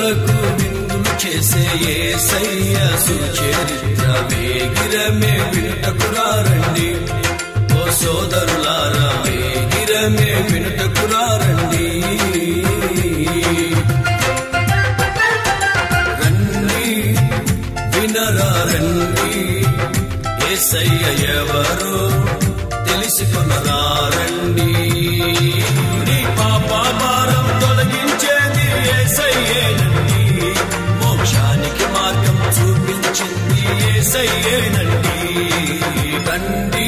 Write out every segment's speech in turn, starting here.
కన్నులకు విందులు చేసే ఏసయ్య సుచరిత్ర వేగిరమే వినుటకురారండి ఓ సోదరులారా వేగిరమే వినుటకురారండి రండి వినరా రండి ఏసయ్య ఎవరో తెలుసుకునరా రండి నీ పాప భారం తొలగించేది ఏసయ్యేనండి మోక్షానికి మార్గం చూపించింది ఏసయ్యేనండి రండి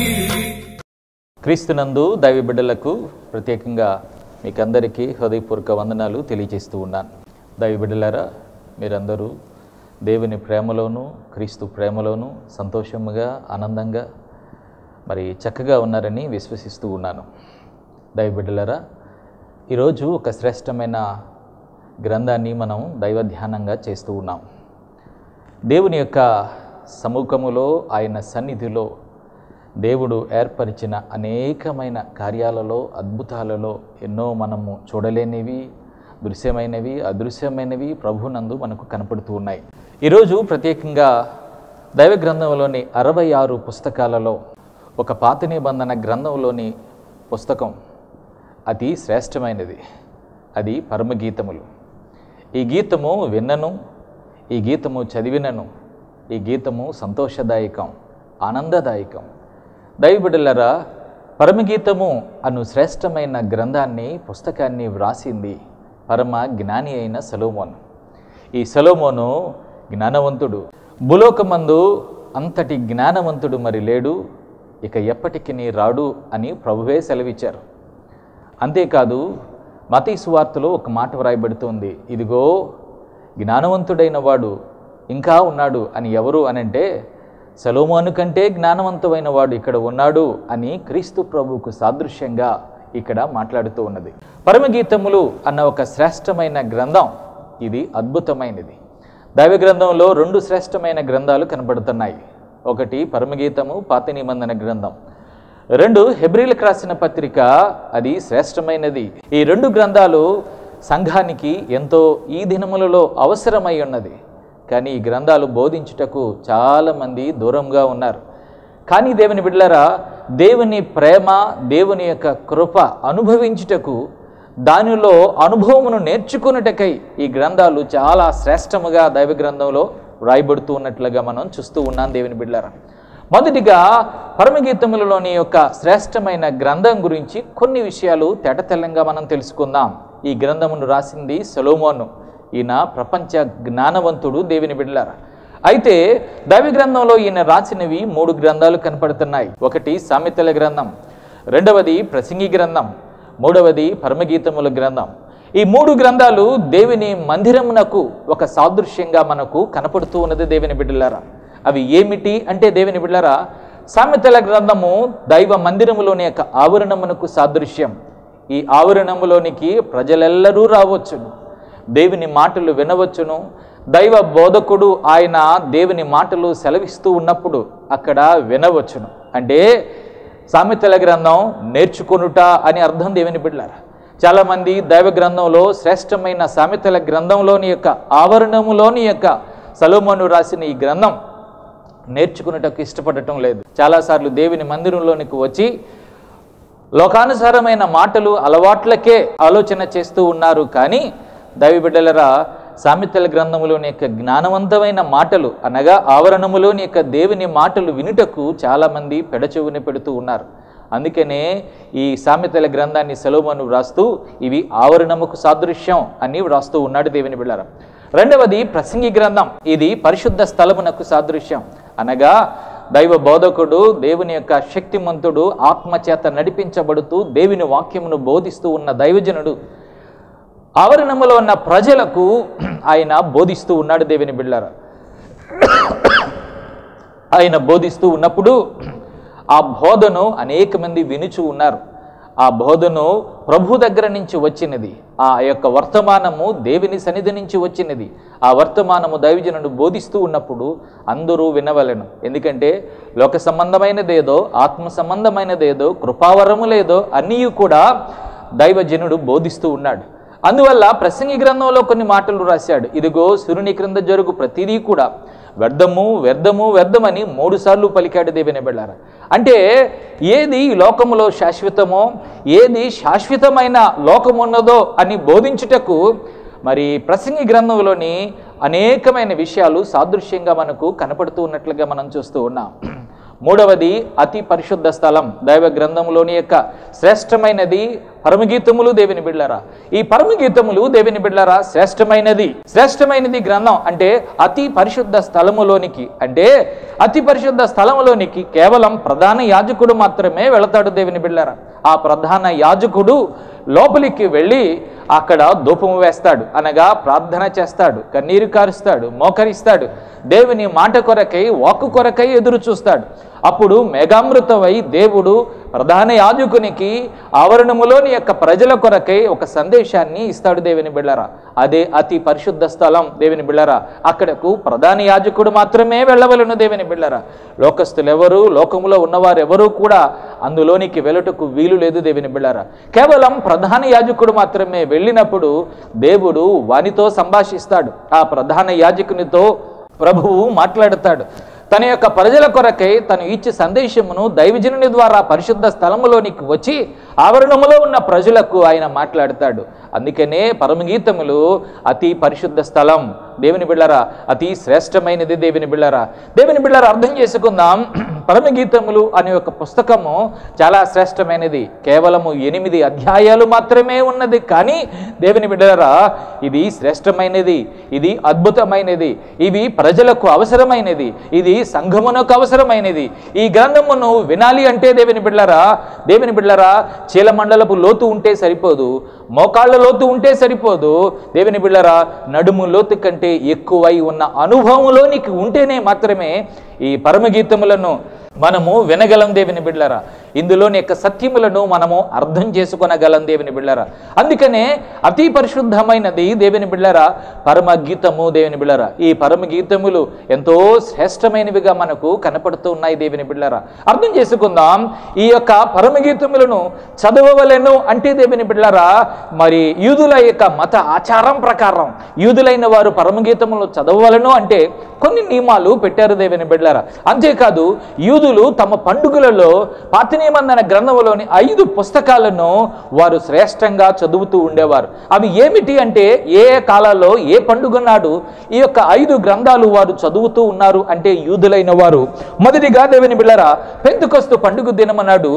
క్రీస్తునందు దైవ బిడ్డలకు ప్రత్యేకంగా మీకందరికీ హృదయపూర్వక వందనాలు తెలియజేస్తూ ఉన్నాను దైవ బిడ్డలారా మీరందరూ దేవుని ప్రేమలోనూ క్రీస్తు ప్రేమలోనూ సంతోషముగా ఆనందంగా మరి చక్కగా ఉన్నారని విశ్వసిస్తూ ఉన్నాను దైవ బిడ్డలారా ఈరోజు ఒక శ్రేష్టమైన గ్రంథాన్ని మనం దైవ ధ్యానంగా చేస్తూ ఉన్నాం దేవుని యొక్క సముఖములో ఆయన సన్నిధిలో దేవుడు ఏర్పరిచిన అనేకమైన కార్యాలలో అద్భుతాలలో ఎన్నో మనము చూడలేనివి దృశ్యమైనవి అదృశ్యమైనవి ప్రభునందు మనకు కనపడుతూ ఉన్నాయి ఈరోజు ప్రత్యేకంగా దైవ గ్రంథంలోని అరవై ఆరు పుస్తకాలలో ఒక పాత నిబంధన గ్రంథంలోని పుస్తకం అతి శ్రేష్టమైనది అది పరమగీతములు ఈ గీతము విన్నను ఈ గీతము చదివినను ఈ గీతము సంతోషదాయకం ఆనందదాయకం దైవబిడ్డలరా పరమగీతము అను శ్రేష్టమైన గ్రంథాన్ని పుస్తకాన్ని వ్రాసింది పరమ జ్ఞాని అయిన సలోమోను ఈ సలోమోను జ్ఞానవంతుడు భూలోకమందు అంతటి జ్ఞానవంతుడు మరి లేడు ఇక ఎప్పటికీ రాడు అని ప్రభువే సెలవిచ్చారు అంతేకాదు మతీ సువార్తలో ఒక మాట వ్రాయబడుతుంది ఇదిగో జ్ఞానవంతుడైన వాడు ఇంకా ఉన్నాడు అని ఎవరు అనంటే సలోమోను కంటే జ్ఞానవంతమైన వాడు ఇక్కడ ఉన్నాడు అని క్రీస్తు ప్రభువుకు సాదృశ్యంగా ఇక్కడ మాట్లాడుతూ ఉన్నది పరమగీతములు అన్న ఒక శ్రేష్టమైన గ్రంథం ఇది అద్భుతమైనది దైవ గ్రంథంలో రెండు శ్రేష్టమైన గ్రంథాలు కనబడుతున్నాయి ఒకటి పరమగీతము పాత నిబంధన గ్రంథం రెండు హెబ్రిలకు రాసిన పత్రిక అది శ్రేష్టమైనది ఈ రెండు గ్రంథాలు సంఘానికి ఎంతో ఈ దినములలో అవసరమై ఉన్నది కానీ ఈ గ్రంథాలు బోధించుటకు చాలామంది దూరంగా ఉన్నారు కానీ దేవుని బిడ్డలారా దేవుని ప్రేమ దేవుని యొక్క కృప అనుభవించుటకు దానిలో అనుభవమును నేర్చుకున్నటకై ఈ గ్రంథాలు చాలా శ్రేష్టముగా దైవ గ్రంథంలో వ్రాయబడుతూ ఉన్నట్లుగా మనం చూస్తూ ఉన్నాం దేవుని బిడ్డలారా మొదటిగా పరమగీతములలోని యొక్క శ్రేష్టమైన గ్రంథం గురించి కొన్ని విషయాలు తేటతెల్లంగా మనం తెలుసుకుందాం ఈ గ్రంథమును రాసింది సొలోమోను ఈయన ప్రపంచ జ్ఞానవంతుడు దేవుని బిడ్డలారా అయితే దైవ గ్రంథంలో ఈయన రాసినవి మూడు గ్రంథాలు కనపడుతున్నాయి ఒకటి సామెతల గ్రంథం రెండవది ప్రసంగి గ్రంథం మూడవది పరమగీతముల గ్రంథం ఈ మూడు గ్రంథాలు దేవుని మందిరమునకు ఒక సాదృశ్యంగా మనకు కనపడుతూ ఉన్నది దేవుని బిడ్డలారా అవి ఏమిటి అంటే దేవుని బిడ్డలారా సామెతల గ్రంథము దైవ మందిరములోని యొక్క ఆవరణమునకు సాదృశ్యం ఈ ఆవరణములోనికి ప్రజలెల్లరూ రావచ్చును దేవుని మాటలు వినవచ్చును దైవ బోధకుడు ఆయన దేవుని మాటలు సెలవిస్తూ ఉన్నప్పుడు అక్కడ వినవచ్చును అంటే సామెతల గ్రంథం నేర్చుకొనుట అని అర్థం దేవుని బిడ్డలారా చాలామంది దైవ గ్రంథంలో శ్రేష్టమైన సామెతల గ్రంథంలోని యొక్క ఆవరణములోని యొక్క సలోమోను రాసిన ఈ గ్రంథం నేర్చుకున్నటకు ఇష్టపడటం లేదు చాలాసార్లు దేవుని మందిరంలోనికి వచ్చి లోకానుసారమైన మాటలు అలవాట్లకే ఆలోచన చేస్తూ ఉన్నారు కానీ దైవ బిడ్డలరా సామెతల గ్రంథములోని యొక్క జ్ఞానవంతమైన మాటలు అనగా ఆవరణములోని యొక్క దేవుని మాటలు వినుటకు చాలామంది పెడచెవుని పెడుతూ ఉన్నారు అందుకనే ఈ సామెతల గ్రంథాన్ని సెలవుమను వ్రాస్తూ ఇవి ఆవరణముకు సాదృశ్యం అని వ్రాస్తూ ఉన్నాడు దేవుని బిళ్ళారా రెండవది ప్రసంగి గ్రంథం ఇది పరిశుద్ధ స్థలమునకు సాదృశ్యం అనగా దైవ బోధకుడు దేవుని యొక్క శక్తిమంతుడు ఆత్మచేత నడిపించబడుతూ దేవుని వాక్యమును బోధిస్తూ ఉన్న దైవజనుడు ఆవరణములో ఉన్న ప్రజలకు ఆయన బోధిస్తూ ఉన్నాడు దేవుని బిళ్ళారా ఆయన బోధిస్తూ ఉన్నప్పుడు ఆ బోధను అనేక మంది వినుచు ఉన్నారు ఆ బోధను ప్రభు దగ్గర నుంచి వచ్చినది ఆ యొక్క వర్తమానము దేవుని సన్నిధి నుంచి వచ్చినది ఆ వర్తమానము దైవజనుడు బోధిస్తూ ఉన్నప్పుడు అందరూ వినవలెను ఎందుకంటే లోక సంబంధమైనదేదో ఆత్మ సంబంధమైనదేదో కృపావరము లేదో అన్నీ కూడా దైవజనుడు బోధిస్తూ ఉన్నాడు అందువల్ల ప్రసంగి గ్రంథంలో కొన్ని మాటలు రాశాడు ఇదిగో సూర్యుని క్రింద జరుగు ప్రతిదీ కూడా వ్యర్థము వ్యర్థము వ్యర్థమని మూడు సార్లు పలికాడు దేవిని బిళ్ళారా అంటే ఏది ఈ లోకములో శాశ్వతమో ఏది శాశ్వతమైన లోకమున్నదో అని బోధించుటకు మరి ప్రసంగి గ్రంథంలోని అనేకమైన విషయాలు సాదృశ్యంగా మనకు కనపడుతూ ఉన్నట్లుగా మనం చూస్తూ ఉన్నాం మూడవది అతి పరిశుద్ధ స్థలం దైవ గ్రంథంలోని యొక్క శ్రేష్టమైనది పరమగీతములు దేవుని బిళ్ళరా ఈ పరమగీతములు దేవుని బిళ్ళరా శ్రేష్టమైనది శ్రేష్టమైనది గ్రంథం అంటే అతి పరిశుద్ధ స్థలములోనికి అంటే అతి పరిశుద్ధ స్థలములోనికి కేవలం ప్రధాన యాజకుడు మాత్రమే వెళతాడు దేవుని బిళ్ళరా ఆ ప్రధాన యాజకుడు లోపలికి వెళ్ళి అక్కడ ధూపము వేస్తాడు అనగా ప్రార్థన చేస్తాడు కన్నీరు కారుస్తాడు మోకరిస్తాడు దేవుని మాట కొరకై వాక్కు కొరకై ఎదురు చూస్తాడు అప్పుడు మేఘామృతమై దేవుడు ప్రధాన యాజకునికి ఆవరణములోని యొక్క ప్రజల కొరకై ఒక సందేశాన్ని ఇస్తాడు దేవుని బిళ్ళరా అదే అతి పరిశుద్ధ స్థలం దేవుని బిళ్ళరా అక్కడకు ప్రధాన యాజకుడు మాత్రమే వెళ్ళవలను దేవుని బిళ్ళరా లోకస్తులు ఎవరు లోకములో ఉన్నవారు ఎవరు కూడా అందులోనికి వెళ్ళటకు వీలు లేదు దేవుని బిళ్ళరా కేవలం ప్రధాన యాజకుడు మాత్రమే వెళ్ళినప్పుడు దేవుడు వానితో సంభాషిస్తాడు ఆ ప్రధాన యాజకునితో ప్రభువు మాట్లాడతాడు తన యొక్క ప్రజల కొరకై తను ఇచ్చే సందేశమును దైవజనుని ద్వారా పరిశుద్ధ స్థలములోనికి వచ్చి ఆవరణములో ఉన్న ప్రజలకు ఆయన మాట్లాడతాడు అందుకనే పరమగీతములు అతి పరిశుద్ధ స్థలం దేవుని బిళ్ళరా అతి శ్రేష్టమైనది దేవుని బిళ్ళరా దేవుని బిళ్ళరా అర్థం చేసుకుందాం పరమగీతములు అనే ఒక పుస్తకము చాలా శ్రేష్టమైనది కేవలము ఎనిమిది అధ్యాయాలు మాత్రమే ఉన్నది కానీ దేవుని బిడ్డరా ఇది శ్రేష్టమైనది ఇది అద్భుతమైనది ఇవి ప్రజలకు అవసరమైనది ఇది సంఘమునకు అవసరమైనది ఈ గ్రంథమును వినాలి అంటే దేవుని బిడ్డరా దేవుని బిడ్డరా చీలమండలపు లోతు ఉంటే సరిపోదు మోకాళ్ళ లోతు ఉంటే సరిపోదు దేవుని బిళ్ళరా నడుము లోతు కంటే ఎక్కువై ఉన్న అనుభవంలోనికి ఉంటేనే మాత్రమే ఈ పరమగీతములను మనము వినగలం దేవుని బిళ్ళరా ఇందులోని యొక్క సత్యములను మనము అర్థం చేసుకొనగలం దేవుని బిళ్ళరా అందుకనే అతి పరిశుద్ధమైనది దేవుని బిళ్ళరా పరమగీతము దేవుని బిళ్ళరా ఈ పరమగీతములు ఎంతో శ్రేష్టమైనవిగా మనకు కనపడుతూ ఉన్నాయి దేవుని బిళ్ళరా అర్థం చేసుకుందాం ఈ యొక్క పరమగీతములను చదవవలెను అంటే దేవుని బిళ్ళరా మరి యూదుల యొక్క మత ఆచారం ప్రకారం యూదులైన వారు పరమగీతములు చదవవలను అంటే కొన్ని నియమాలు పెట్టారు దేవుని బిడ్డారా అంతేకాదు యూదులు తమ పండుగలలో పాత నిబంధన గ్రంథంలోని ఐదు పుస్తకాలను వారు శ్రేష్టంగా చదువుతూ ఉండేవారు అవి ఏమిటి అంటే ఏ ఏ కాలాల్లో ఏ పండుగ నాడు ఈ యొక్క ఐదు గ్రంథాలు వారు చదువుతూ ఉన్నారు అంటే యూదులైన వారు మొదటిగా దేవుని బిళ్ళరా పెంతుకొస్తు పండుగ దినమనాడు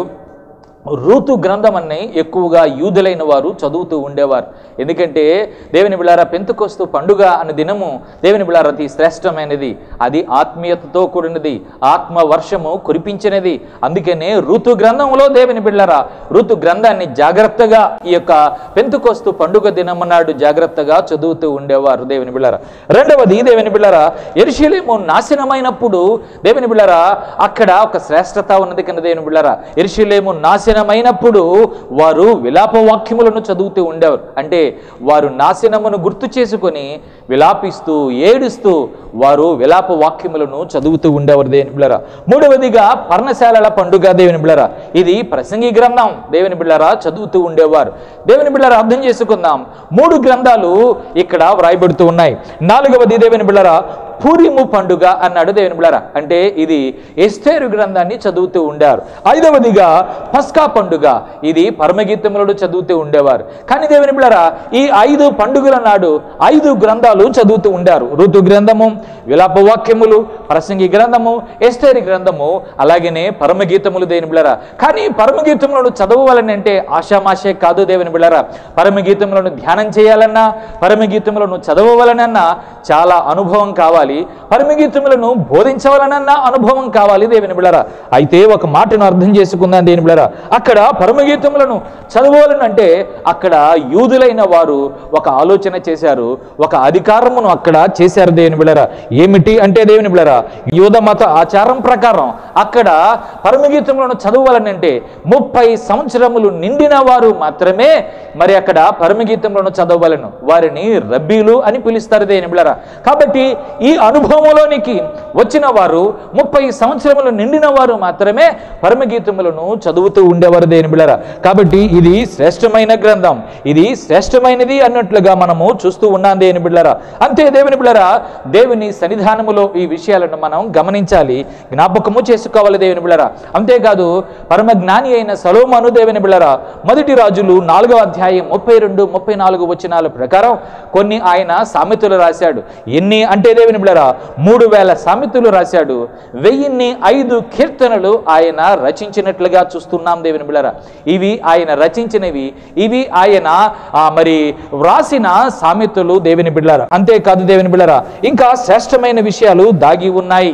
రూతు గ్రంథం అన్ని ఎక్కువగా యూదులైన వారు చదువుతూ ఉండేవారు ఎందుకంటే దేవుని బిళ్ళారా పెంతుకొస్తూ పండుగ అనే దినము దేవుని బిళ్ళారా అతి శ్రేష్టమైనది అది ఆత్మీయతతో కూడినది ఆత్మ వర్షము కురిపించినది అందుకనే ఋతు గ్రంథంలో దేవుని బిళ్ళారా ఋతు గ్రంథాన్ని జాగ్రత్తగా ఈ యొక్క పెంతుకొస్తూ పండుగ దినము నాడు జాగ్రత్తగా చదువుతూ ఉండేవారు దేవుని బిళ్ళారా రెండవది దేవుని బిళ్ళారా ఎరుశలేము నాశనమైనప్పుడు దేవుని బిళ్ళారా అక్కడ ఒక శ్రేష్టత ఉన్నది కన్నా దేవుని బిళ్ళారా ఎరుశలేము నాశనమైనప్పుడు వారు విలాప వాక్యములను చదువుతూ ఉండేవారు అంటే వారు నాశనమును గుర్తు చేసుకొని విలాపిస్తూ ఏడుస్తూ వారు విలాప వాక్యములను చదువుతూ ఉండేవారు దేవుని బిళ్ళరా మూడవదిగా పర్ణశాలల పండుగ దేవుని బిళ్ళరా ఇది ప్రసంగి గ్రంథం దేవుని బిళ్ళరా చదువుతూ ఉండేవారు దేవుని బిళ్ళరా అర్థం చేసుకుందాం మూడు గ్రంథాలు ఇక్కడ వ్రాయబడుతూ ఉన్నాయి నాలుగవది దేవుని బిళ్ళరా పూరిము పండుగ అన్నాడు దేవుని బిళ్ళరా అంటే ఇది ఎస్తేరు గ్రంథాన్ని చదువుతూ ఉండారు ఐదవదిగా పస్కా పండుగ ఇది పరమగీతములను చదువుతూ ఉండేవారు కానీ దేవుని బిళ్ళరా ఈ ఐదు పండుగల నాడు ఐదు గ్రంథాలు చదువుతూ ఉండారు ఋతు గ్రంథము విలాప వాక్యములు ప్రసంగి గ్రంథము ఎస్తేరి గ్రంథము అలాగనే పరమగీతములు దేవుని బిళ్ళరా కానీ పరమగీతములను చదవాలని అంటే ఆశామాషే కాదు దేవుని బిళ్ళరా పరమగీతములను ధ్యానం చేయాలన్నా పరమగీతములను చదవవలనన్నా చాలా అనుభవం కావాలి పరమగీతములను బోధించవలనన్నా అనుభవం కావాలి దేవుని బిళ్ళరా అయితే ఒక మాటను అర్థం చేసుకుందాం దేని బిళ్ళరా అక్కడ పరమగీతములను చదవాలనంటే అక్కడ యూదులైన వారు ఒక ఆలోచన చేశారు ఒక అధికారమును అక్కడ చేశారు దేవుని బిళ్ళరా ఏమిటి అంటే దేవుని బిళ్ళరా యూద మత ఆచారం ప్రకారం అక్కడ పరమగీతములను చదవాలనంటే ముప్పై సంవత్సరములు నిండిన వారు మాత్రమే మరి అక్కడ పరమగీతములను చదవలను వారిని రబ్బీలు అని పిలుస్తారు దేని బిళ్ళరా కాబట్టి ఈ అనుభవంలోనికి వచ్చిన వారు ముప్పై సంవత్సరములు నిండిన వారు మాత్రమే పరమగీతములను చదువుతూ ఉండేవారు దేని బిళ్ళరా కాబట్టి ఇది శ్రేష్టమైన గ్రంథం ఇది శ్రేష్టమైనది అన్నట్లుగా మనము చూస్తూ ఉన్నాం దేని బిళ్ళరా అంతే దేవుని బిళ్ళరా దేవుని సన్నిధానములో ఈ విషయాలను మనం గమనించాలి జ్ఞాపకము చేసుకోవాలి దేవుని బిళ్ళరా అంతేకాదు పరమ జ్ఞాని అయిన సలోమాను దేవుని బిళ్ళరా మొదటి రాజులు నాలుగవ అధ్యాయం ముప్పై రెండు ముప్పై నాలుగు వచనాల ప్రకారం కొన్ని ఆయన సామెతలు రాశాడు ఎన్ని అంటే దేవుని బిళ్ళరా మూడు వేల సామెతలు రాశాడు వెయ్యిన్ని ఐదు కీర్తనలు ఆయన రచించినట్లుగా చూస్తున్నాం దేవుని బిళ్ళరా ఇవి ఆయన రచించినవి ఇవి ఆయన ఆ, మరి వ్రాసిన సామెతలు దేవుని బిళ్ళరా అంతేకాదు దేవుని బిళ్ళరా ఇంకా శ్రేష్టమైన విషయాలు దాగి ఉన్నాయి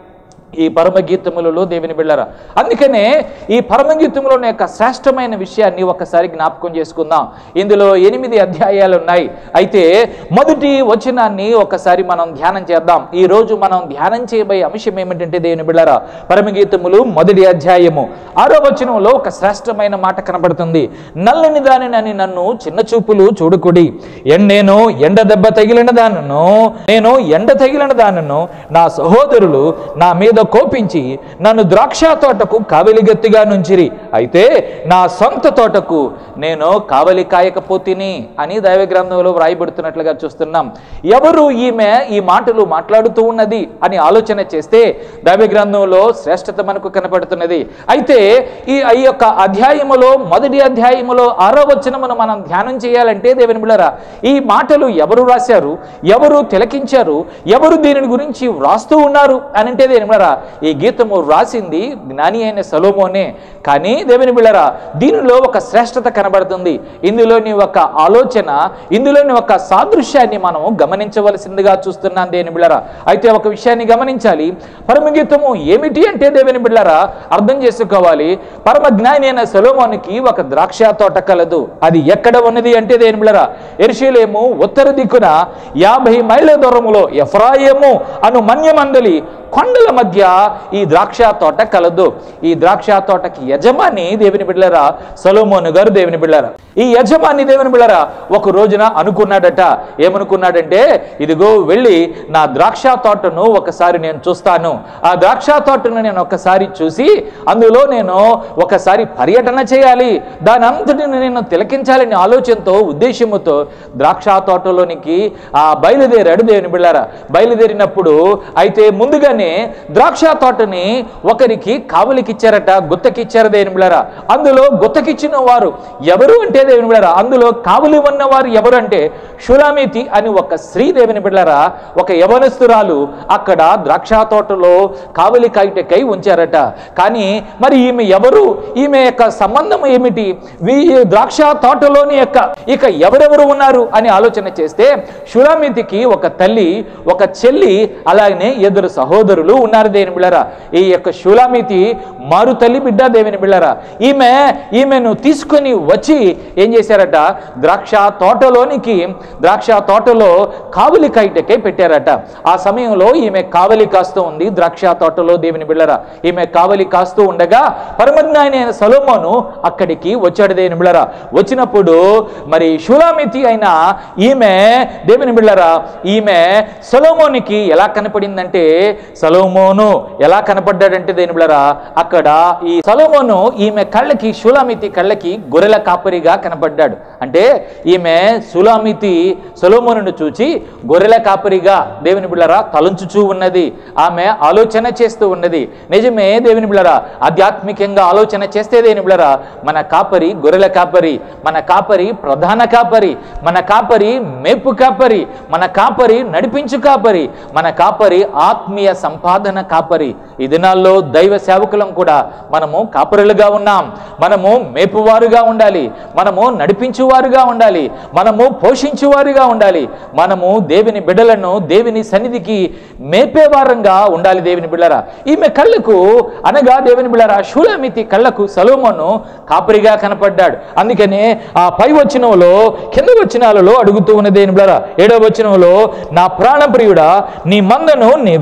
ఈ పరమగీతములలో దేవుని బిళ్ళరా అందుకనే ఈ పరమగీతములోని యొక్క శ్రేష్టమైన విషయాన్ని ఒకసారి జ్ఞాపకం చేసుకుందాం ఇందులో ఎనిమిది అధ్యాయాలు ఉన్నాయి అయితే మొదటి వచనాన్ని ఒకసారి మనం ధ్యానం చేద్దాం ఈ రోజు మనం ధ్యానం చేయబోయే అంశం ఏమిటంటే దేవుని బిళ్ళరా పరమగీతములు మొదటి అధ్యాయము ఆరో వచనంలో ఒక శ్రేష్టమైన మాట కనబడుతుంది నల్లని దానినని నన్ను చిన్న చూపులు చూడుకుడి ఎన్ నేను ఎండ దెబ్బ తగిలిన దానను నేను ఎండ తగిలిన దానను నా సహోదరులు నా మీద కోపించి నన్ను ద్రాక్ష తోటకు కావలిగత్తిగా నుంచిరి అయితే నా సొంత తోటకు నేను కావలి కాయకపోతిని అని దైవ గ్రంథంలో వ్రాయబడుతున్నట్లుగా చూస్తున్నాం ఎవరు ఈమె ఈ మాటలు మాట్లాడుతూ ఉన్నది అని ఆలోచన చేస్తే దైవ గ్రంథంలో శ్రేష్టత మనకు కనపడుతున్నది అయితే ఈ ఈ యొక్క అధ్యాయములో మొదటి అధ్యాయములో ఆరో వచనమును మనం ధ్యానం చేయాలంటే దేవుని బిళ్ళరా ఈ మాటలు ఎవరు రాశారు ఎవరు తిలకించారు ఎవరు దీనిని గురించి వ్రాస్తూ ఉన్నారు అని అంటే దేని బిళ్ళరా ఈ గీతము రాసింది జ్ఞాని అయిన సలోమోనే కానీ దేవుని బిళ్ళరా దీనిలో ఒక శ్రేష్టత కనబడుతుంది ఇందులోని ఒక ఆలోచన ఇందులోని ఒక సాదృశ్యాన్ని మనం గమనించవలసిందిగా చూస్తున్నాం దేని బిళ్ళరా అయితే ఒక విషయాన్ని గమనించాలి పరమగీతము ఏమిటి అంటే దేవుని బిళ్ళరా అర్థం చేసుకోవాలి పరమ జ్ఞాని అయిన సొలోమోనికి ఒక ద్రాక్ష తోట కలదు అది ఎక్కడ ఉన్నది అంటే దేని బిళ్ళరా ఎరుషలేము ఉత్తర దిక్కున యాభై మైళ్ళ దూరములో ఎఫ్రాయము అను మన్యమందలి కొండల మధ్య ఈ ద్రాక్ష తోట కలదు ఈ ద్రాక్ష తోటకి యజమాని దేవుని బిడ్డలరా సొలోమోను గారు దేవుని బిడ్డలరా ఈ యజమాని దేవుని బిడ్డలరా ఒక రోజున అనుకున్నాడట ఏమనుకున్నాడంటే ఇదిగో వెళ్ళి నా ద్రాక్ష తోటను ఒకసారి నేను చూస్తాను ఆ ద్రాక్ష తోటను నేను ఒకసారి చూసి అందులో నేను ఒకసారి పర్యటన చేయాలి దాని అంతటిని నేను తిలకించాలని ఆలోచనతో ఉద్దేశముతో ద్రాక్ష తోటలోనికి ఆ బయలుదేరాడు దేవుని బిళ్ళారా బయలుదేరినప్పుడు అయితే ముందుగానే ద్రాక్ష తోటని ఒకరికి కావలికిచ్చారట గుత్తకిచ్చారు దేవుని బిళ్ళారా అందులో గుత్తకిచ్చిన వారు ఎవరు అంటే దేవుని బిళ్ళారా అందులో కావలి ఉన్న వారు ఎవరు అంటే షులామితి అని ఒక స్త్రీ దేవుని బిళ్ళారా ఒక యవనస్తురాలు అక్కడ ద్రాక్ష తోటలో కావలి కాయటకై ఉంచారట కానీ మరి ఈమె ఎవరు ఈమె యొక్క సంబంధం ఏమిటి వీ ఈ ద్రాక్ష తోటలోని యొక్క ఇక ఎవరెవరు ఉన్నారు అని ఆలోచన చేస్తే షులామితికి ఒక తల్లి ఒక చెల్లి అలాగనే ఇద్దరు సహోదరులు ఉన్నారు దేని బిళ్ళరా ఈ యొక్క షులామితి మారు తల్లి బిడ్డ దేవుని బిళ్ళరా ఈమె ఈమెను తీసుకొని వచ్చి ఏం చేశారట ద్రాక్ష తోటలోనికి ద్రాక్ష తోటలో కావలి కైటకే పెట్టారట ఆ సమయంలో ఈమె కావలి కాస్తూ ఉంది ద్రాక్ష తోటలో దేవుని బిళ్ళరా ఈమె కావలి కాస్తూ ఉండగా పరమజ్ఞాని అయిన సలోమోను అక్కడికి వచ్చాడు దేవుని బిళ్ళరా వచ్చినప్పుడు మరి షులామితి అయిన ఈమె దేవుని బిళ్ళరా ఈమె సలోమోనికి ఎలా కనపడిందంటే సలోమోను ఎలా కనపడ్డాడంటే దేని బిళ్ళరా అక్కడ ఈ సలోమోను ఈమె కళ్ళకి షులామితి కళ్ళకి గొర్రెల కాపరిగా కనపడ్డాడు అంటే ఈమె సులామితి సొలోమోనును చూచి గొర్రెల కాపరిగా దేవుని బిళ్ళరా తలంచుచూ ఉన్నది ఆమె ఆలోచన చేస్తూ ఉన్నది నిజమే దేవుని బిళ్ళరా ఆధ్యాత్మికంగా ఆలోచన చేస్తే దేని బిళ్ళరా మన కాపరి గొర్రెల కాపరి మన కాపరి ప్రధాన కాపరి మన కాపరి మేపు కాపరి మన కాపరి నడిపించు కాపరి మన కాపరి ఆత్మీయ సంపాదన కాపరి ఈ దినాల్లో దైవ సేవకులం కూడా మనము కాపరులుగా ఉన్నాం మనము మేపువారుగా ఉండాలి మనము నడిపించువారుగా ఉండాలి మనము పోషించువారుగా ఉండాలి మనము దేవుని బిడ్డలను దేవుని సన్నిధికి మేపేవారంగా ఉండాలి దేవుని బిడ్డరా ఈమె కళ్ళకు అనగా దేవుని బిడ్డరా షూలమితి కళ్ళకు సలోమోను కాపరిగా కనపడ్డాడు అందుకనే ఆ పై వచనంలో కింద వచనాలలో అడుగుతూ ఉన్న దేవుని బిడ్డరా ఏడవ వచనంలో నా ప్రాణప్రియుడా నీ మందను నీ వెచ్చిట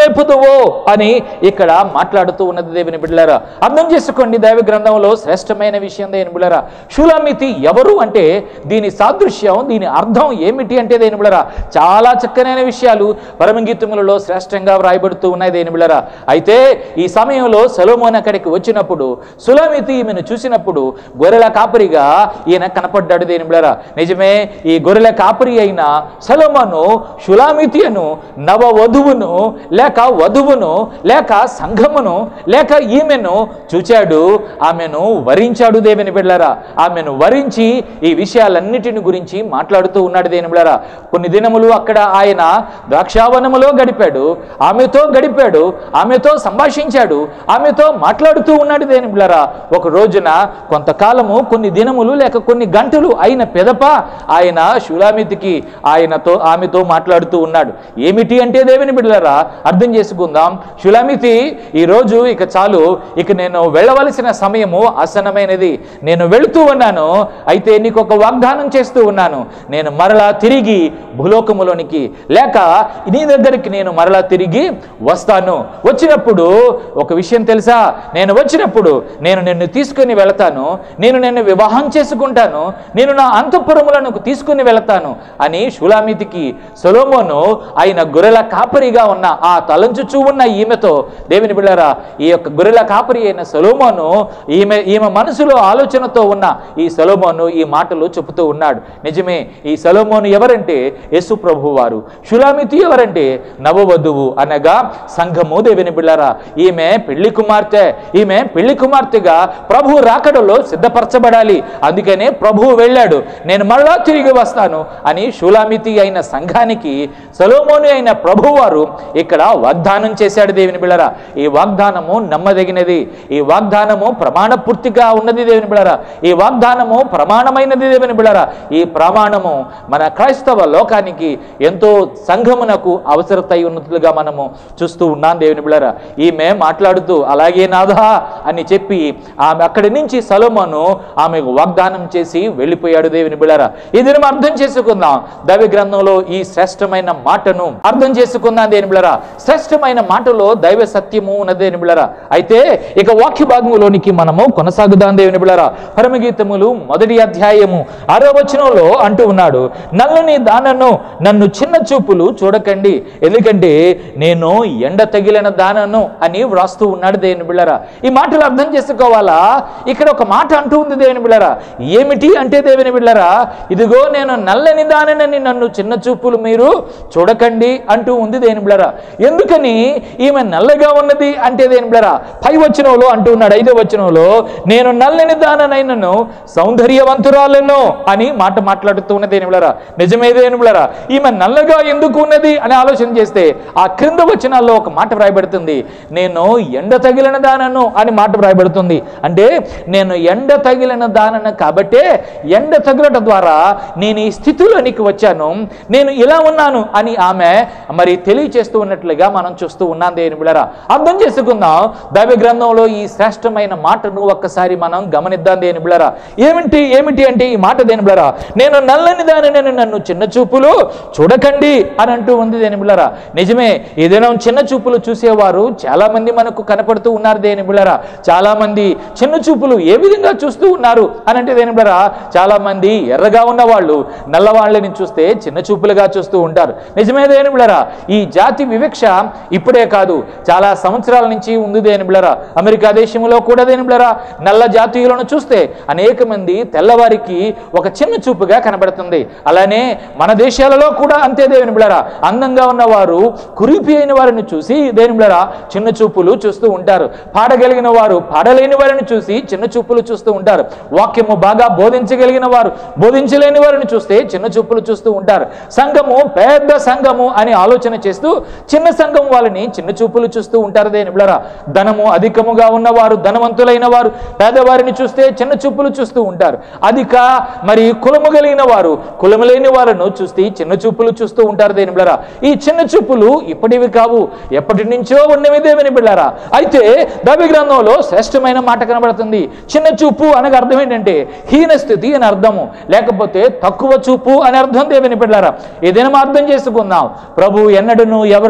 మేపుదువో అని ఇక్కడ మాట్లాడుతూ ఉన్నది దేవుని బిడ్డలారా అర్థం చేసుకోండి దైవ గ్రంథంలో శ్రేష్టమైన విషయం దేవుని బిడ్డలారా షులామితి ఎవరు అంటే దీని సాదృశ్యం దీని అర్థం ఏమిటి అంటే దేని బిళ్ళరా చాలా చక్కనైన విషయాలు పరమగీతములలో శ్రేష్టంగా వ్రాయబడుతూ ఉన్నాయి దేని బిళ్ళరా అయితే ఈ సమయంలో సలోమోన్ అక్కడికి వచ్చినప్పుడు సులామితి ఈమెను చూసినప్పుడు గొర్రెల కాపరిగా ఈయన కనపడ్డాడు దేని బిళ్ళరా నిజమే ఈ గొర్రెల కాపరి అయిన సలోమోను షులామితి అను నవ వధువును లేక వధువును లేక సంఘమును లేక ఈమెను చూచాడు ఆమెను వరించాడు దేవుని బిడ్డలారా ఆమెను వరించి ఈ విషయాలన్నిటిని గురించి మాట్లాడుతూ ఉన్నాడు దేని బిడ్డలారా కొన్ని దినములు అక్కడ ఆయన ద్రాక్షావనములో గడిపాడు ఆమెతో గడిపాడు ఆమెతో సంభాషించాడు ఆమెతో మాట్లాడుతూ ఉన్నాడు దేని బిడ్డలారా ఒక రోజున కొంతకాలము కొన్ని దినములు లేక కొన్ని గంటలు అయిన పెదప ఆయన శూలామితికి ఆయనతో ఆమెతో మాట్లాడుతూ ఉన్నాడు ఏమిటి అంటే దేవుని బిడ్డలారా అర్థం చేసుకుందాం శులామితి ఈరోజు ఇక చాలు ఇక నేను వెళ్ళవలసిన సమయము ఆసనమైనది నేను వెళుతూ ఉన్నాను అయితే నీకు ఒక వాగ్దానం చేస్తూ ఉన్నాను నేను మరలా తిరిగి భూలోకములోనికి లేక నీ దగ్గరికి నేను మరలా తిరిగి వస్తాను వచ్చినప్పుడు ఒక విషయం తెలుసా నేను వచ్చినప్పుడు నేను నిన్ను తీసుకుని వెళతాను నేను నిన్ను వివాహం చేసుకుంటాను నేను నా అంతఃపురములను తీసుకుని వెళతాను అని షులామితికి సొలోమోను ఆయన గొర్రెల కాపరిగా ఉన్న ఆ తలంచుచూ ఉన్న ఈమెతో దేవుని బిళ్ళారా ఈ యొక్క గొర్రెల కాపరి అయిన సొలోమోను ఈమె ఈమె మనసులో ఆలోచనతో ఉన్న ఈ సొలోమోను ఈ మాటలు చెబుతూ ఉన్నాడు నిజమే ఈ సొలోమోను ఎవరంటే యేసు ప్రభు వారు షులామితి ఎవరంటే నవవధువు అనగా సంఘము దేవుని బిళ్ళారా ఈమె పెళ్లి కుమార్తె ఈమె పెళ్లి కుమార్తెగా ప్రభు రాకడలో సిద్ధపరచబడాలి అందుకనే ప్రభువు వెళ్ళాడు నేను మళ్ళా తిరిగి వస్తాను అని షూలామితి అయిన సంఘానికి సొలోమోని అయిన ప్రభువారు ఇక్కడ వాగ్దానం చేశాడు దేవుని బిళ్ళరా ఈ వాగ్దానము నమ్మదగినది ఈ వాగ్దానము ప్రమాణ పూర్తిగా ఉన్నది దేవుని బిళ్ళరా ఈ వాగ్దానము ప్రమాణమైనది దేవుని బిళ్ళరా ఈ ప్రమాణము మన క్రైస్తవ లోకానికి ఎంతో సంఘమునకు అవసరతై ఉన్నట్లుగా మనము చూస్తూ ఉన్నాం దేవుని బిళ్ళరా ఈమె మాట్లాడుతూ అలాగే నాథా అని చెప్పి ఆమె అక్కడి నుంచి సలోమోను ఆమెకు వాగ్దానం చేసి వెళ్ళిపోయాడు దేవుని బిళ్ళరా ఇది మనం అర్థం చేసుకుందాం దైవ గ్రంథంలో ఈ శ్రేష్టమైన మాటను అర్థం చేసుకుందాం దేని బిళ్ళరా శ్రేష్టమైన మాటలో దైవ సత్యము ఉన్నది దేని బిళ్ళరా అయితే ఇక వాక్య భాగంలోనికి మనము కొనసాగుదాం దేవుని బిళ్ళరా పరమగీతములు మొదటి అధ్యాయము ఆరో వచనంలో అంటూ ఉన్నాడు నల్లని దానను నన్ను చిన్న చూపులు చూడకండి ఎందుకంటే నేను ఎండ తగిలిన దానను అని వ్రాస్తూ ఉన్నాడు దేవుని బిళ్ళరా ఈ మాటలు అర్థం చేసుకోవాలా ఇక్కడ ఒక మాట అంటూ ఉంది దేవుని బిళ్ళరా ఏమిటి అంటే దేవుని బిళ్ళరా ఇదిగో నేను నల్లని దానని నన్ను చిన్న చూపులు మీరు చూడకండి అంటూ ఉంది దేని బిళ్ళరా ఎందుకని ఈమె నల్లగా ఉన్నది అంటే దేని బిళ్ళరా పై వచనంలో అంటూ ఉన్నాడు ఐదో వచనంలో నేను నల్లని దాననైనను సౌందర్యవంతురాలను అని మాట మాట్లాడుతూ ఉన్నది దేని బిళ్ళరా నిజమే దేని బిళ్ళరా ఈమె నల్లగా ఎందుకు ఉన్నది అని ఆలోచన చేస్తే ఆ క్రింద వచనాల్లో ఒక మాట వ్రాయబడుతుంది నేను ఎండ తగిలిన దానను అని మాట వ్రాయబడుతుంది అంటే నేను ఎండ తగిలిన దానను కాబట్టే ఎండ తగులట ద్వారా నేను ఈ స్థితిలోనికి వచ్చాను నేను ఇలా ఉన్నాను అని ఆమె మరి తెలియచేస్తూ ఉన్నట్లుగా మనం చూస్తూ ఉన్నాం దేని బిళ్ళరా అర్థం చేసుకుందాం దైవ గ్రంథంలో ఈ శ్రేష్టమైన మాటను ఒక్కసారి మనం గమనిద్దాం దేని బిళ్ళరా ఏమిటి ఏమిటి అంటే ఈ మాట దేని బిళ్ళరా నేను నల్లని దాని నేను నన్ను చిన్న చూపులు చూడకండి అని అంటూ ఉంది దేని బిళ్ళరా నిజమే ఏదైనా చిన్న చూపులు చూసేవారు చాలా మంది మనకు కనపడుతూ ఉన్నారు దేని బిళ్ళరా చాలా మంది చిన్న చూపులు ఏ విధంగా చూస్తూ ఉన్నారు అని అంటే దేని బిళ్ళరా చాలా మంది ఎర్రగా ఉన్న వాళ్ళు నల్లవాళ్ళని చూస్తే చిన్న చూపులుగా చూస్తూ ఉంటారు నిజమే దేని బిళ్ళరా ఈ జాతి వివక్ష ఇప్పుడే కాదు చాలా సంవత్సరాల నుంచి ఉంది దేని బిళ్ళరా అమెరికా దేశంలో కూడా దేని బిళ్ళరా నల్ల జాతీయులను చూస్తే అనేక మంది తెల్లవారికి ఒక చిన్న చూపుగా కనబడుతుంది అలానే మన దేశాలలో కూడా అంతే దేవుని బిళ్ళరా అందంగా ఉన్నవారు కురిపి అయిన వారిని చూసి దేని బిళ్ళరా చిన్న చూపులు చూస్తూ ఉంటారు పాడగలిగిన వారు పాడలేని వారిని చూసి చిన్న చూపులు చూస్తూ ఉంటారు వాక్యము బాగా బోధించగలిగిన వారు బోధించలేని వారిని చూస్తే చిన్న చూపులు చూస్తూ ఉంటారు సంఘము పెద్ద సంఘము అని ఆలోచన చేస్తూ చిన్న సంఘం వాళ్ళని చిన్న చూపులు చూస్తూ ఉంటారు దేని బిళ్ళరా ధనము అధికముగా ఉన్నవారు ధనవంతులైన వారు పేదవారిని చూస్తే చిన్న చూపులు చూస్తూ ఉంటారు అధిక మరి కులము కలిగిన వారు కులము లేని వారిని చూస్తే చిన్న చూపులు చూస్తూ ఉంటారు దేని బిళ్ళరా ఈ చిన్న చూపులు ఇప్పటివి కావు ఎప్పటి నుంచో ఉన్నవి దేవుని బిళ్ళారా అయితే దైవ గ్రంథంలో శ్రేష్టమైన మాట కనబడుతుంది చిన్న చూపు అనగా అర్థం ఏంటంటే హీన స్థితి అని అర్థము లేకపోతే తక్కువ చూపు అని అర్థం దేవుని బిడ్డారా ఏదైనా మనం అర్థం చేసుకుందాం ప్రభు ఎన్నడను ఎవరును చిన్న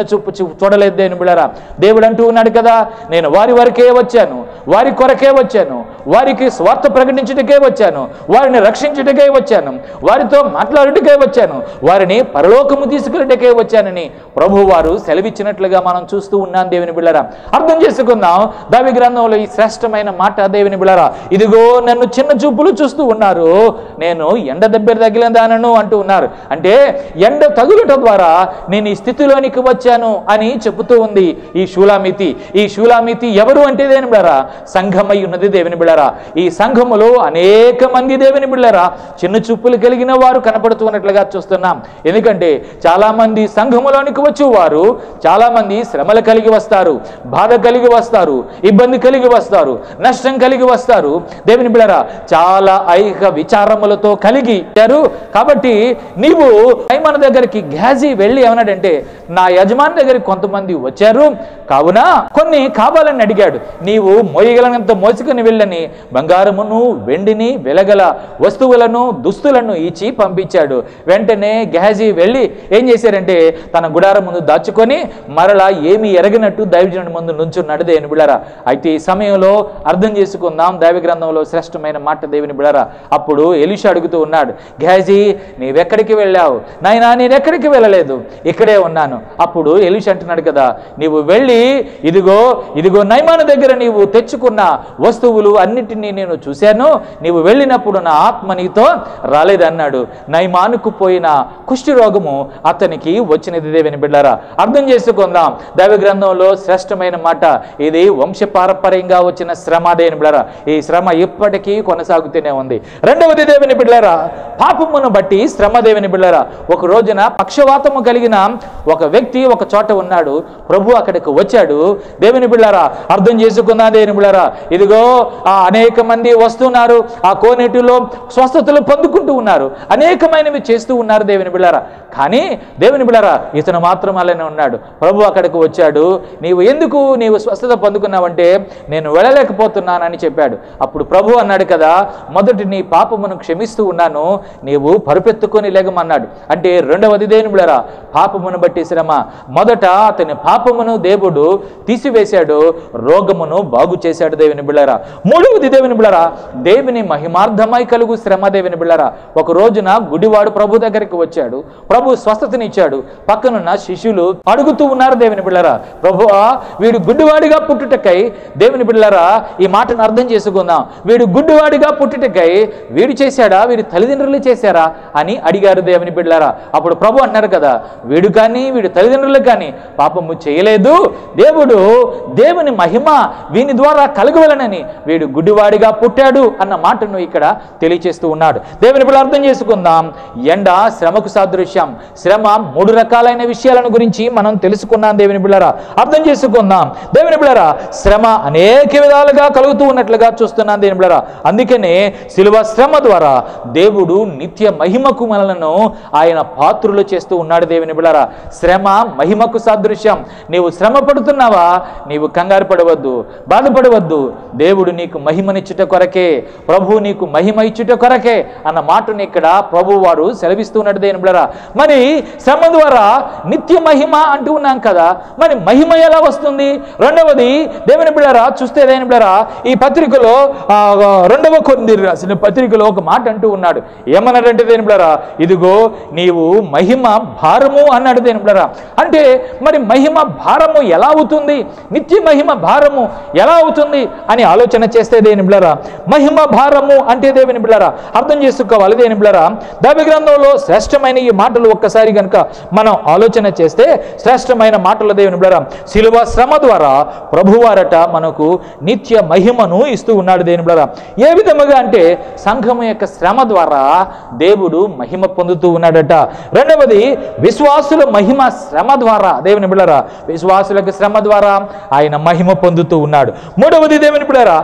చూపు చూ- చూడలేదు దేవుని బిళ్ళారా దేవుడు అంటూ ఉన్నాడు కదా నేను వారి వరకే వచ్చాను వారి కొరకే వచ్చాను వారికి స్వార్థ ప్రకటించుటకే వచ్చాను వారిని రక్షించుటకే వచ్చాను వారితో మాట్లాడుటకే వచ్చాను వారిని పరలోకము తీసుకెళ్ళటకే వచ్చానని ప్రభు వారు సెలవిచ్చినట్లుగా మనం చూస్తూ ఉన్నాం దేవుని బిళ్ళరా అర్థం చేసుకుందాం దావి గ్రంథంలో ఈ శ్రేష్టమైన మాట దేవుని బిళ్ళరా ఇదిగో నన్ను చిన్న చూపులు చూస్తూ ఉన్నారు నేను ఎండ దెబ్బ తగిలిన దానను అంటూ ఉన్నారు అంటే ఎండ తగులుట ద్వారా నేను ఈ స్థితిలోనికి వచ్చాను అని చెబుతూ ఉంది ఈ శూలామితి ఈ శూలామితి ఎవరు అంటే దేవుని బిళ్ళరా సంఘమై ఉన్నది దేవుని బిళ్ళరా ఈ సంఘములో అనేక మంది దేవుని బిళ్ళరా చిన్న చూపులు కలిగిన వారు కనపడుతున్నట్లుగా చూస్తున్నాం ఎందుకంటే చాలా మంది సంఘములోనికి వచ్చేవారు చాలా మంది శ్రమలు కలిగి వస్తారు బాధ కలిగి వస్తారు ఇబ్బంది కలిగి వస్తారు నష్టం కలిగి వస్తారు దేవుని బిళ్ళరా చాలా ఐక విచారములతో కలిగి ఉంటారు. కాబట్టి నీవు ఐమన దగ్గరికి గ్యాజీ వెళ్ళి ఏమన్నాడంటే నా యజమాని దగ్గరికి కొంతమంది వచ్చారు కావున కొన్ని కావాలని అడిగాడు నీవు మోయగలనంత మోసుకుని వెళ్ళని బంగారమును వెండిని వెలగల వస్తువులను దుస్తులను ఇచ్చి పంపించాడు వెంటనే గెహజీ వెళ్ళి ఏం చేశారంటే తన గుడారం ముందు దాచుకొని మరలా ఏమీ ఎరగినట్టు దైవజనుడి ముందు నుంచున్నాడు దేవుని బిళ్ళరా అయితే ఈ సమయంలో అర్థం చేసుకుందాం దైవ గ్రంథంలో శ్రేష్టమైన మాట దేవుని బిళ్ళరా అప్పుడు ఎలిషా అడుగుతూ ఉన్నాడు గెహజీ నీవెక్కడికి వెళ్ళావు నాయనా నేను ఎక్కడికి వెళ్ళలేదు ఇక్కడే ఉన్నాను అప్పుడు ఎలిషా అంటున్నాడు కదా నీవు వెళ్ళి ఇదిగో ఇదిగో నైమాను దగ్గర నీవు తెచ్చుకున్న వస్తువులు అన్నిటినీ నేను చూశాను నీవు వెళ్ళినప్పుడు నా ఆత్మ నీతో రాలేదన్నాడు నైమానుకు పోయిన కుష్టి రోగము అతనికి వచ్చినది దేవిని బిడ్డారా అర్థం చేసుకుందాం దైవ గ్రంథంలో శ్రేష్టమైన మాట ఇది వంశపారపర్యంగా వచ్చిన శ్రమ దేని బిడ్డారా ఈ శ్రమ ఇప్పటికీ కొనసాగుతూనే ఉంది రెండవది దేవుని బిడ్డారా పాపమును బట్టి శ్రమ దేవుని బిడ్డారా ఒక రోజున పక్షవాతము కలిగిన ఒక వ్యక్తి ఒక చోట ఉన్నాడు ప్రభు అక్కడికి వచ్చాడు దేవుని బిళ్ళారా అర్థం చేసుకుందా దేవుని బిళ్ళారా ఇదిగో ఆ అనేక మంది వస్తున్నారు ఆ కోనేటిలో స్వస్థతలు పొందుకుంటూ ఉన్నారు అనేకమైనవి చేస్తూ ఉన్నారు దేవుని బిళ్ళారా కానీ దేవుని బిళ్ళారా ఇతను మాత్రం అలానే ఉన్నాడు ప్రభు అక్కడికి వచ్చాడు నీవు ఎందుకు నీవు స్వస్థత పొందుకున్నావంటే నేను వెళ్ళలేకపోతున్నానని చెప్పాడు అప్పుడు ప్రభు అన్నాడు కదా మొదటి నీ పాపమును క్షమిస్తూ ఉన్నాను నీవు పరుపెత్తుకొని లేగమన్నాడు అంటే రెండవది దేవుని బిళ్ళారా పాపమును బట్టి శ్రమ మొదట అతని పాపమును దేవుడు తీసివేశాడు రోగమును బాగు చేశాడు దేవుని బిళ్ళరా మూడవది దేవుని బిళ్ళరా దేవుని మహిమార్థమై కలుగు శ్రమ దేవుని బిళ్ళరా ఒక రోజున గుడివాడు ప్రభు దగ్గరికి వచ్చాడు ప్రభు స్వస్థతనిచ్చాడు పక్కనున్న శిష్యులు అడుగుతూ ఉన్నారు దేవుని బిళ్ళరా ప్రభు వీడు గుడ్డివాడిగా పుట్టుటకై దేవుని బిళ్ళరా ఈ మాటను అర్థం చేసుకుందాం వీడు గుడ్డివాడిగా పుట్టుటకై వీడు చేశాడా వీడి తల్లిదండ్రులు చేశారా అని అడిగారు దేవుని బిళ్ళరా అప్పుడు ప్రభు అన్నారు కదా వీడు కానీ వీడి తల్లిదండ్రులు కానీ పాపము చేయలేదు దేవుడు దేవుని మహిమ వీని ద్వారా కలగవలనని వీడు గుడ్డివాడిగా పుట్టాడు అన్న మాటను ఇక్కడ తెలియచేస్తూ ఉన్నాడు దేవుని ఇప్పుడు అర్థం చేసుకుందాం ఎండ శ్రమకు సాదృశ్యం శ్రమ మూడు రకాలైన విషయాలను గురించి మనం తెలుసుకున్నాం దేవుని బిళ్ళరా అర్థం చేసుకుందాం దేవుని బిళ్ళరా శ్రమ అనేక విధాలుగా కలుగుతూ ఉన్నట్లుగా చూస్తున్నాం దేవుని బిళ్ళరా అందుకనే శిలువ శ్రమ ద్వారా దేవుడు నిత్య మహిమకు మనలను ఆయన పాత్రులు చేస్తూ ఉన్నాడు దేవుని బిళ్ళరా శ్రమ మహిమకు సాదృశ్యం నీవు శ్రమ పడుతున్నావా నీవు కంగారు పడవద్దు బాధపడవద్దు దేవుడు నీకు మహిమనిచ్చుట కొరకే ప్రభు నీకు మహిమ ఇచ్చుట కొరకే అన్న మాటను ఇక్కడ ప్రభు వారు సెలవిస్తున్నాడు దేని బిళ్ళరా మరి శ్రమ ద్వారా నిత్య మహిమ అంటూ ఉన్నాం కదా మరి మహిమ ఎలా వస్తుంది రెండవది దేవుని బిళ్ళరా చూస్తే దేని బిళ్ళరా ఈ పత్రికలో ఆ, రెండవ కొన్ని రాసిన పత్రికలో ఒక మాట అంటూ ఉన్నాడు ఏమన్నాడంటే దేని బిళ్ళరా ఇదిగో నీవు మహిమ భారము అన్నాడు దేని బిళ్ళరా అంటే మరి మహిమ భారము ఎలా అవుతుంది నిత్య మహిమ భారము ఎలా అవుతుంది అని ఆలోచన చేస్తే దేని బిళ్ళరా మహిమ భారము అంటే దేవుని బిళ్ళరా అర్థం చేసుకోవాలి దేని బిళ్ళరా దైవ గ్రంథంలో శ్రేష్టమైన ఈ మాటలు ఒక్కసారి కనుక మనం ఆలోచన చేస్తే శ్రేష్టమైన మాటలు దేవుని బిళ్ళరా శిలువ శ్రమ ద్వారా ప్రభువారట మనకు నిత్య మహిమను ఇస్తూ ఉన్నాడు దేని బిళ్ళరా ఏ విధముగా అంటే సంఘం యొక్క శ్రమ ద్వారా దేవుడు మహిమ పొందుతూ ఉన్నాడట రెండవది విశ్వాసుల మహిమ శ్రమ ద్వారా దేవుని బిళ్ళరా విశ్వాసులకు శ్రమ ద్వారా ఆయన మహిమ పొందుతూ ఉన్నాడు మూడవది దేవుని బిళ్ళరా ఆ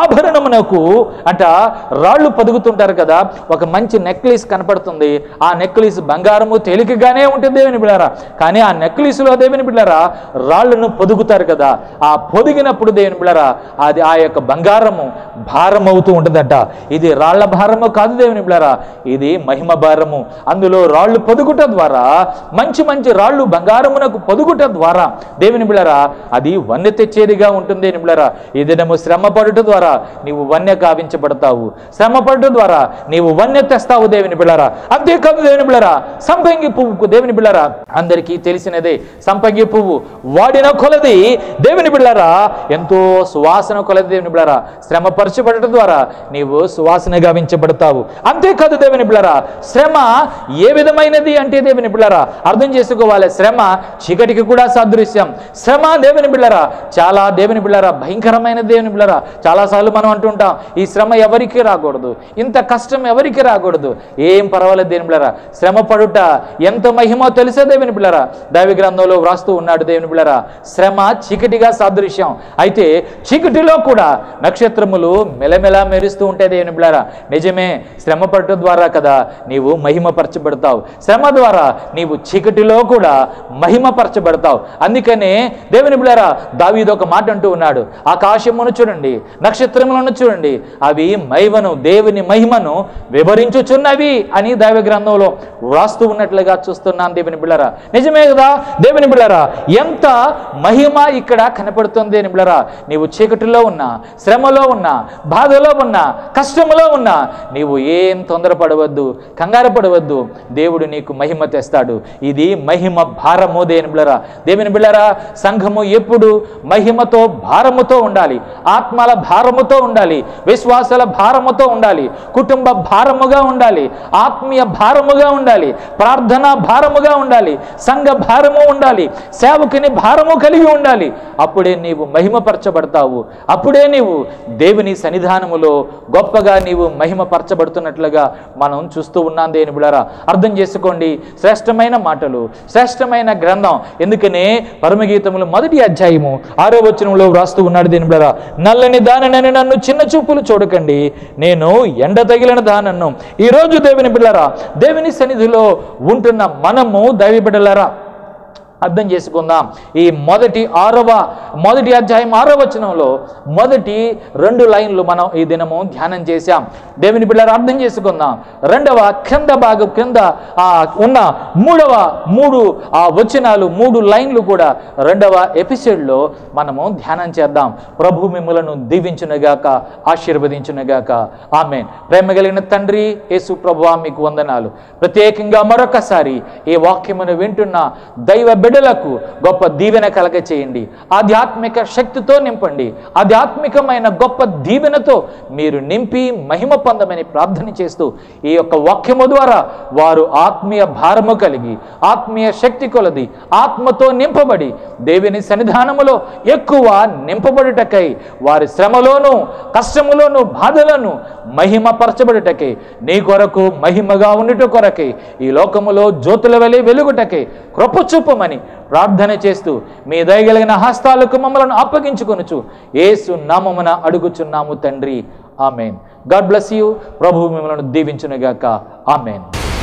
ఆభరణమునకు అంట రాళ్ళు పొదుగుతుంటారు కదా ఒక మంచి నెక్లెస్ కనపడుతుంది ఆ నెక్లెస్ బంగారము తేలికగానే ఉంటుంది దేవుని బిళ్ళారా కానీ ఆ నెక్లెస్లో దేవుని బిళ్ళారా రాళ్ళను పొదుగుతారు కదా ఆ పొదిగినప్పుడు దేవుని బిళ్ళారా అది ఆ యొక్క బంగారము భారం అవుతూ ఉంటుందట ఇది రాళ్ల భారము కాదు దేవుని బిళ్ళారా ఇది మహిమ భారము అందులో రాళ్ళు పొదుగుట ద్వారా మంచి మంచి రాళ్ళు బంగారమునకు పొదుగుట ద్వారా దేవుని బిళ్ళారా అది వన్య తెచ్చేదిగా ఉంటుంది దేవుని బిళ్ళారా ఈ దినము శ్రమ పడుట ద్వారా నీవు వన్య కావించబడతావు శ్రమ పడుట ద్వారా నీవు వన్య తెస్తావు దేవుని బిళ్ళారా అంతేకాదు దేవుని బిళ్ళారా సంపంగి పువ్వుకు దేవుని బిళ్ళారా అందరికీ తెలిసినదే సంపంగి పువ్వు వాడిన కొలది దేవుని బిళ్ళారా ఎంతో సువాసన కొలది దేవుని బిళ్ళారా శ్రమ పరచబడటం ద్వారా నీవు సువాసన గావించబడతావు అంతేకాదు దేవుని బిళ్ళారా శ్రమ ఏ విధమైనది అంటే దేవుని బిళ్ళారా అర్థం చేసుకోవాలి శ్రమ చీకటికి కూడా సాదృశ్యం శ్రమ దేవుని బిళ్ళారా చాలా దేవుని బిళ్ళారా భయంకరమైన దేవుని బిళ్ళారా చాలాసార్లు మనం అంటుంటాం ఈ శ్రమ ఎవరికి రాకూడదు ఇంత కష్టం ఎవరికి రాకూడదు ఏం పర్వాలేదు దేవుని బిళ్ళారా శ్రమ పడుట ఎంత మహిమో తెలిసే దేవుని బిళ్ళారా దైవ గ్రంథంలో వ్రాస్తూ ఉన్నాడు దేవుని బిళ్ళారా శ్రమ చీకటిగా సాదృశ్యం అయితే చీకటిలో కూడా నక్షత్రములు మెలమెలా మెరుస్తూ ఉంటాయి దేవుని బిళ్ళారా నిజమే శ్రమ పడటం ద్వారా కదా నీవు మహిమపరచబడతావు శ్రమ ద్వారా నీవు చీకటిలో కూడా మహిమపరచబడతావు అందుకనే దేవుని బిళ్ళారా దావీదు ఒక మాట అంటూ ఉన్నాడు ఆకాశమును చూడండి నక్షత్రములను చూడండి అవి మహిమను దేవుని మహిమను వివరించుచున్నవి అని దైవ గ్రంథంలో వ్రాస్తూ ఉన్నట్లుగా చూస్తున్నాను దేవుని బిళ్ళరా నిజమే కదా దేవుని బిళ్ళరా ఎంత మహిమ ఇక్కడ కనపడుతుంది దేవుని బిళ్ళరా నీవు చీకటిలో ఉన్నా శ్రమలో ఉన్నా బాధలో ఉన్నా కష్టములో ఉన్నా నీవు ఏం తొందరపడవద్దు కంగారు పడవద్దు దేవుడు నీకు మహిమ తెస్తాడు ఇది మహిమ భారము దేని బిళ్ళరా దేవుని బిళ్ళరా సంఘము ఎప్పుడు మహిమతో భారముతో ఉండాలి ఆత్మల భారముతో ఉండాలి విశ్వాసాల భారముతో ఉండాలి కుటుంబ భారముగా ఉండాలి ఆత్మీయ భారముగా ఉండాలి ప్రార్థన భారముగా ఉండాలి సంఘ భారము ఉండాలి సేవకుని భారము కలిగి ఉండాలి అప్పుడే నీవు మహిమపరచబడతావు అప్పుడే నీవు దేవుని సన్నిధానములో గొప్పగా నీవు మహిమపరచబడుతున్నట్లుగా మనం చూస్తూ ఉన్నాం దేని బిళ్ళరా అర్థం చేసుకోండి శ్రేష్టమైన మాటలు శ్రేష్టమైన గ్రంథం ఎందుకనే పరమగీతములు మొదటి అధ్యాయము ఆరో వచనంలో వ్రాస్తూ ఉన్నాడు దీని బిళ్ళరా నల్లని దానినని నన్ను చిన్న చూపులు చూడకండి నేను ఎండ తగిలిన దానన్ను ఈరోజు దేవుని బిళ్ళరా దేవుని సన్నిధిలో ఉంటున్న మనము దైవ బిడ్డలారా అర్థం చేసుకుందాం ఈ మొదటి ఆరవ మొదటి అధ్యాయం ఆరవ వచనంలో మొదటి రెండు లైన్లు మనం ఈ దినము ధ్యానం చేశాం దేవుని బిడ్డలు అర్థం చేసుకుందాం రెండవ క్రింద భాగం క్రింద ఆ ఉన్న మూడవ మూడు ఆ వచనాలు మూడు లైన్లు కూడా రెండవ ఎపిసోడ్లో మనము ధ్యానం చేద్దాం ప్రభు మిమ్మలను దీవించునుగాక ఆశీర్వదించునుగాక ఆమె ప్రేమ కలిగిన తండ్రి యేసు ప్రభు మీకు వందనాలు ప్రత్యేకంగా మరొకసారి ఈ వాక్యమును వింటున్న దైవ బిడ్డలకు గొప్ప దీవెన కలగ చేయండి ఆధ్యాత్మిక శక్తితో నింపండి ఆధ్యాత్మికమైన గొప్ప దీవెనతో మీరు నింపి మహిమ పొందమని ప్రార్థన చేస్తూ ఈ యొక్క వాక్యము ద్వారా వారు ఆత్మీయ భారము కలిగి ఆత్మీయ శక్తి కొలది ఆత్మతో నింపబడి దేవుని సన్నిధానములో ఎక్కువ నింపబడుటకై వారి శ్రమలోను కష్టములోను బాధలను మహిమపరచబడుటకై నీ కొరకు మహిమగా ఉండుట కొరకై ఈ లోకములో జ్యోతుల వెలి వెలుగుటకై కృప చూపమని ప్రార్థన చేస్తూ మీ దయగలిగిన హస్తాలకు మమ్మలను అప్పగించుకొనుచు ఏసు నామమున అడుగుచున్నాము తండ్రి ఆమెన్ గాడ్ బ్లెస్ యూ ప్రభు మిమ్మల్ని దీవించునుగాక ఆమెన్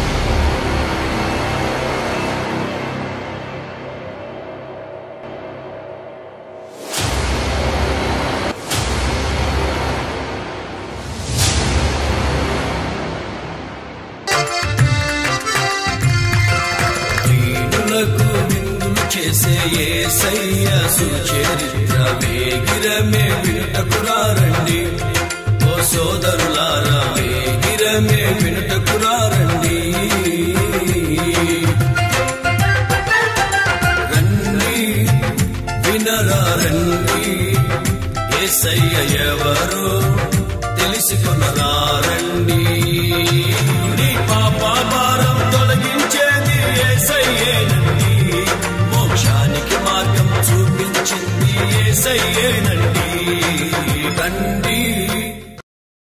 దీనులకు విందులు చేసే యేసయ్య సుచరిత్ర వేగిరమే వినుటకురారండి ఓ సోదరులారా వేగిరమే వినుటకురారండి రండి వినరా రండి యేసయ్య ఎవరు తెలుసుకొనరా రండి నీ పాప భారం తొలగించేది యేసయ్యేనండి మోక్షానికి మార్గం చూపించింది యేసయ్యేనండి